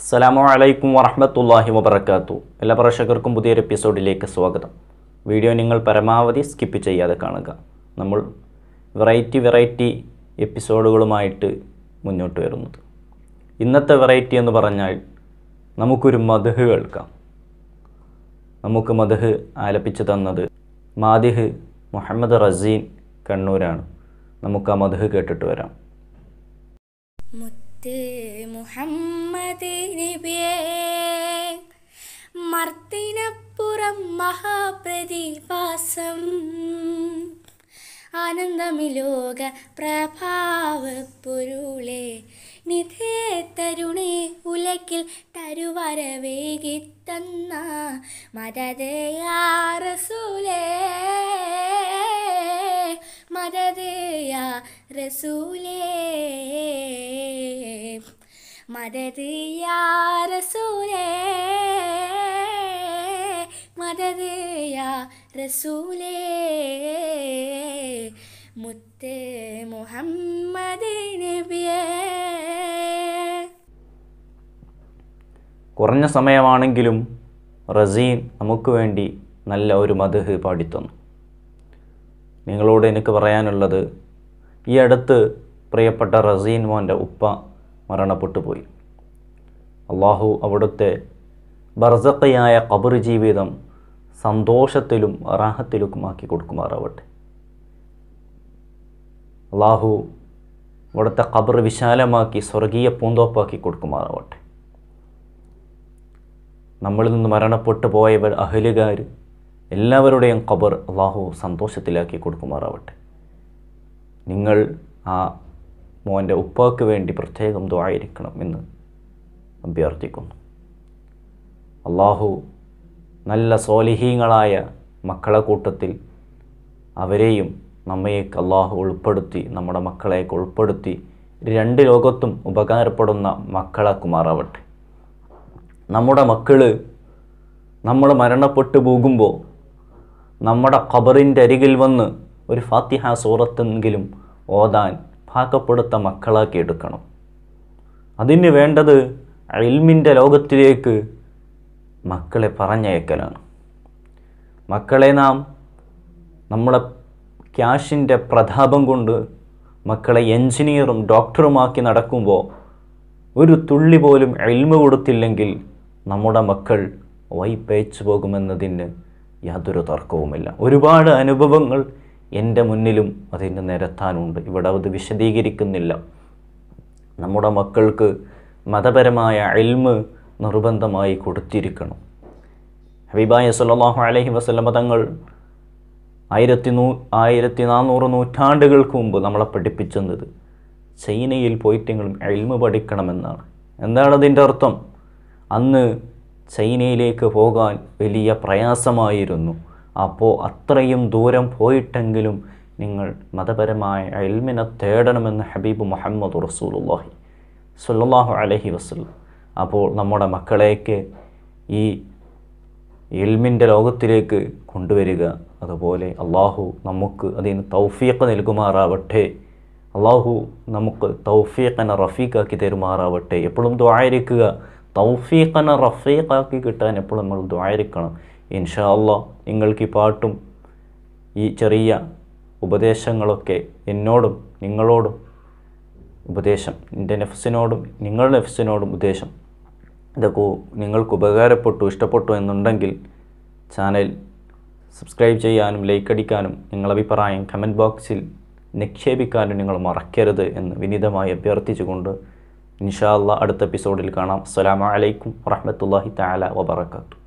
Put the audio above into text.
അസ്സലാമു അലൈക്കും വറഹ്മത്തുള്ളാഹി വബറകാത്തു എല്ലാ പ്രേക്ഷകർക്കും പുതിയൊരു എപ്പിസോഡിലേക്ക് സ്വാഗതം വീഡിയോ നിങ്ങൾ പരമാവധി സ്കിപ്പ് ചെയ്യാതെ കാണുക നമ്മൾ വെറൈറ്റി വെറൈറ്റി എപ്പിസോഡുകളുമായിട്ട് മുന്നോട്ട് വരുന്നത് ഇന്നത്തെ വെറൈറ്റി എന്ന് പറഞ്ഞാൽ നമുക്കൊരു മധുഹ് കേൾക്കാം നമുക്ക് മധുഹ് ആലപിച്ചു തന്നത് മാദിഹ് മുഹമ്മദ് റസീൻ കണ്ണൂരാണ് നമുക്ക് ആ മധുഹ് കേട്ടിട്ട് വരാം മുത്ത് മുഹമ്മദ് നബിയേ മർത്തിനപ്പുറം മഹാപ്രതിഭാസം ആനന്ദമിലോക പ്രഭാവ പൊരുളെ നിധേ തരുണേ ഉലക്കിൽ തരുവരവേകി തന്ന മദതയാറസൂലേ മദതയാ റസൂലേ മദത് യാ റസൂലേ മദത് യാ റസൂലേ മുത്ത് മുഹമ്മദ് നബിയേ കുറഞ്ഞ സമയമാണെങ്കിലും റസീൻ നമുക്ക് വേണ്ടി നല്ല ഒരു മധുഹ് പാടിത്തന്നു നിങ്ങളോട് എനിക്ക് പറയാനുള്ളത് ഈ അടുത്ത് പ്രിയപ്പെട്ട റസീൻ മോൻ്റെ ഉപ്പ മരണപ്പെട്ടു പോയി അള്ളാഹു അവിടുത്തെ ബർസക്കയായ കബർ ജീവിതം സന്തോഷത്തിലും റാഹത്തിലുമാക്കി കൊടുക്കുമാറാവട്ടെ അള്ളാഹു അവിടുത്തെ ഖബർ വിശാലമാക്കി സ്വർഗീയ പൂന്തോപ്പാക്കി കൊടുക്കുമാറാവട്ടെ നമ്മളിൽ നിന്ന് മരണപ്പെട്ടു പോയവർ അഹലുകാർ എല്ലാവരുടെയും ഖബർ അള്ളാഹു സന്തോഷത്തിലാക്കി കൊടുക്കുമാറാവട്ടെ നിങ്ങൾ ആ മോൻ്റെ ഉപ്പാക്ക് വേണ്ടി പ്രത്യേകം ദ്വായിരിക്കണം എന്ന് അഭ്യർത്ഥിക്കുന്നു അള്ളാഹു നല്ല സോലിഹീങ്ങളായ മക്കളെ കൂട്ടത്തിൽ അവരെയും നമ്മയൊക്കെ അള്ളാഹു ഉൾപ്പെടുത്തി നമ്മുടെ മക്കളെയൊക്കെ ഉൾപ്പെടുത്തി രണ്ട് ലോകത്തും ഉപകാരപ്പെടുന്ന മക്കളാക്കുമാറാവട്ടെ നമ്മുടെ മക്കൾ നമ്മൾ മരണപ്പെട്ടു പോകുമ്പോൾ നമ്മുടെ ഖബറിൻ്റെ അരികിൽ വന്ന് ഒരു ഫാത്തിഹ സൂറത്തെങ്കിലും ഓതാൻ ഭാഗപ്പെടുത്ത മക്കളാക്കി എടുക്കണം അതിന് വേണ്ടത് ഇൽമിൻ്റെ ലോകത്തിലേക്ക് മക്കളെ പറഞ്ഞയക്കലാണ് മക്കളെ നാം നമ്മളെ ക്യാഷിൻ്റെ പ്രതാപം കൊണ്ട് മക്കളെ എൻജിനീയറും ഡോക്ടറുമാക്കി നടക്കുമ്പോൾ ഒരു തുള്ളി പോലും എൽമ കൊടുത്തില്ലെങ്കിൽ നമ്മുടെ മക്കൾ വൈപ്പയച്ചു പോകുമെന്നതിന് യാതൊരു തർക്കവുമില്ല ഒരുപാട് അനുഭവങ്ങൾ എൻ്റെ മുന്നിലും അതിന് നിരത്താനുണ്ട് ഇവിടെ അത് വിശദീകരിക്കുന്നില്ല നമ്മുടെ മക്കൾക്ക് മതപരമായ എൽമ് നിർബന്ധമായി കൊടുത്തിരിക്കണം ഹബീബായ സല്ലല്ലാഹു അലൈഹി വസല്ലമ തങ്ങൾ ആയിരത്തി നൂ ആയിരത്തി നാനൂറ് നൂറ്റാണ്ടുകൾക്ക് മുമ്പ് നമ്മളെ പഠിപ്പിച്ചത് ചൈനയിൽ പോയിട്ടെങ്കിലും എൽമ പഠിക്കണമെന്നാണ് എന്താണ് അതിൻ്റെ അർത്ഥം അന്ന് ചൈനയിലേക്ക് പോകാൻ വലിയ പ്രയാസമായിരുന്നു അപ്പോൾ അത്രയും ദൂരം പോയിട്ടെങ്കിലും നിങ്ങൾ മതപരമായ എൽമിനെ തേടണമെന്ന് ഹബീബ് മുഹമ്മദ് റസൂലുള്ളാഹി സല്ലല്ലാഹു അലൈഹി വസല്ലം അപ്പോൾ നമ്മുടെ മക്കളെയൊക്കെ ഈ എൽമിൻ്റെ ലോകത്തിലേക്ക് കൊണ്ടുവരിക അതുപോലെ അള്ളാഹു നമുക്ക് അതിന് തൗഫീഖ് നൽകുമാറാവട്ടെ അള്ളാഹു നമുക്ക് തൗഫീഖനെ റഫീഖാക്കി തരുമാറാവട്ടെ എപ്പോഴും ദ്വായിരിക്കുക തൗഫീഖനെ റഫീഖാക്കി കിട്ടാൻ എപ്പോഴും നമ്മൾ ദ്വായിരിക്കണം ഇൻഷാ അള്ളാ നിങ്ങൾക്ക് ഈ പാട്ടും ഈ ചെറിയ ഉപദേശങ്ങളൊക്കെ എന്നോടും നിങ്ങളോടും ഉപദേശം എൻ്റെ നെഫ്സിനോടും നിങ്ങളുടെ നെഫ്സിനോടും ഉപദേശം ഇതൊക്കെ നിങ്ങൾക്ക് ഉപകാരപ്പെട്ടു ഇഷ്ടപ്പെട്ടു എന്നുണ്ടെങ്കിൽ ചാനൽ സബ്സ്ക്രൈബ് ചെയ്യാനും ലൈക്ക് അടിക്കാനും നിങ്ങളുടെ അഭിപ്രായം കമൻറ്റ് ബോക്സിൽ നിക്ഷേപിക്കാനും നിങ്ങൾ മറക്കരുത് എന്ന് വിനീതമായി അഭ്യർത്ഥിച്ചുകൊണ്ട് ഇൻഷാ അള്ളാ അടുത്ത എപ്പിസോഡിൽ കാണാം അസ്സലാമു അലൈക്കും വറഹ്മത്തുള്ളാഹി തആല വബറകാതുഹു